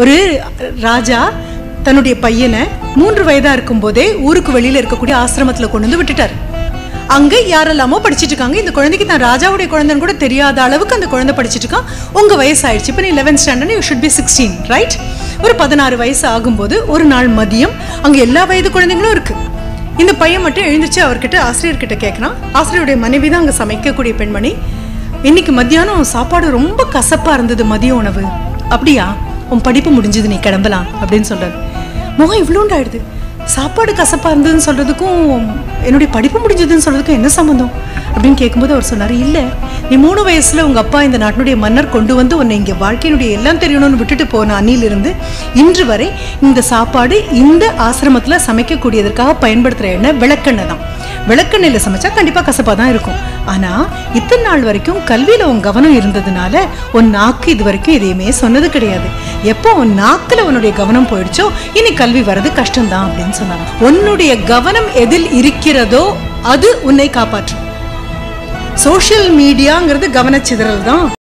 ஒரு ராஜா தன்னுடைய பையனை மூன்று வயதா இருக்கும்போதே ஊருக்கு வெளியில இருக்கக்கூடிய ஆசிரமத்துல கொண்டு வந்து விட்டுட்டாரு அங்க யாரெல்லாமோ படிச்சிட்டு இருக்காங்க இந்த குழந்தைக்கு தான் ராஜாவுடைய குழந்தைன்னு கூட தெரியாத அளவுக்கு அந்த குழந்தை படிச்சிட்டு இருக்கான் உங்க வயசு ஆயிடுச்சு இப்போ நீ eleventh standard you should be sixteen right ஒரு பதினாறு வயசு ஆகும்போது ஒரு நாள் மதியம் அங்க எல்லா வயது குழந்தைங்களும் இருக்கு இந்த பையன் மட்டும் எழுந்திருச்சு அவர்கிட்ட ஆசிரியர்கிட்ட கேட்குறான் ஆசிரியருடைய மனைவி தான் அங்கே சமைக்கக்கூடிய பெண்மணி இன்னைக்கு மத்தியானம் சாப்பாடு ரொம்ப கசப்பா இருந்தது மதிய உணவு அப்படியா உன் படிப்பு முடிஞ்சது நீ கிளம்பலாம் அப்படின்னு சொல்றாரு முகம் இவ்வளோண்டு ஆயிடுது சாப்பாடு கசப்பா இருந்ததுன்னு சொல்றதுக்கும் என்னுடைய படிப்பு முடிஞ்சதுன்னு சொல்றதுக்கும் என்ன சம்மந்தம் அப்படின்னு கேட்கும்போது அவர் சொன்னாரு இல்ல நீ மூணு வயசுல உங்க அப்பா இந்த நாட்டினுடைய மன்னர் கொண்டு வந்து உன்னை இங்க வாழ்க்கையினுடைய எல்லாம் தெரியணும்னு விட்டுட்டு போன அன்னிலிருந்து இன்று வரை இந்த சாப்பாடு இந்த ஆசிரமத்துல சமைக்கக்கூடியதற்காக பயன்படுத்துற எண்ணெய் விளக்கெண்ணெய் தான் விளக்கெண்ணெயில சமைச்சா கண்டிப்பா கசப்பா தான் இருக்கும் ஆனா இத்தனை நாள் வரைக்கும் கல்வியில உன் கவனம் இருந்ததுனால உன் நாக்கு இது வரைக்கும் எதையுமே சொன்னது கிடையாது எப்போ உன் நாக்குல உன்னுடைய கவனம் போயிடுச்சோ இனி கல்வி வர்றது கஷ்டம்தான் அப்படின்னு சொன்னாங்க உன்னுடைய கவனம் எதில் இருக்கிறதோ அது உன்னை காப்பாற்றும் சோஷியல் மீடியாங்கிறது கவனச்சிதறல் தான்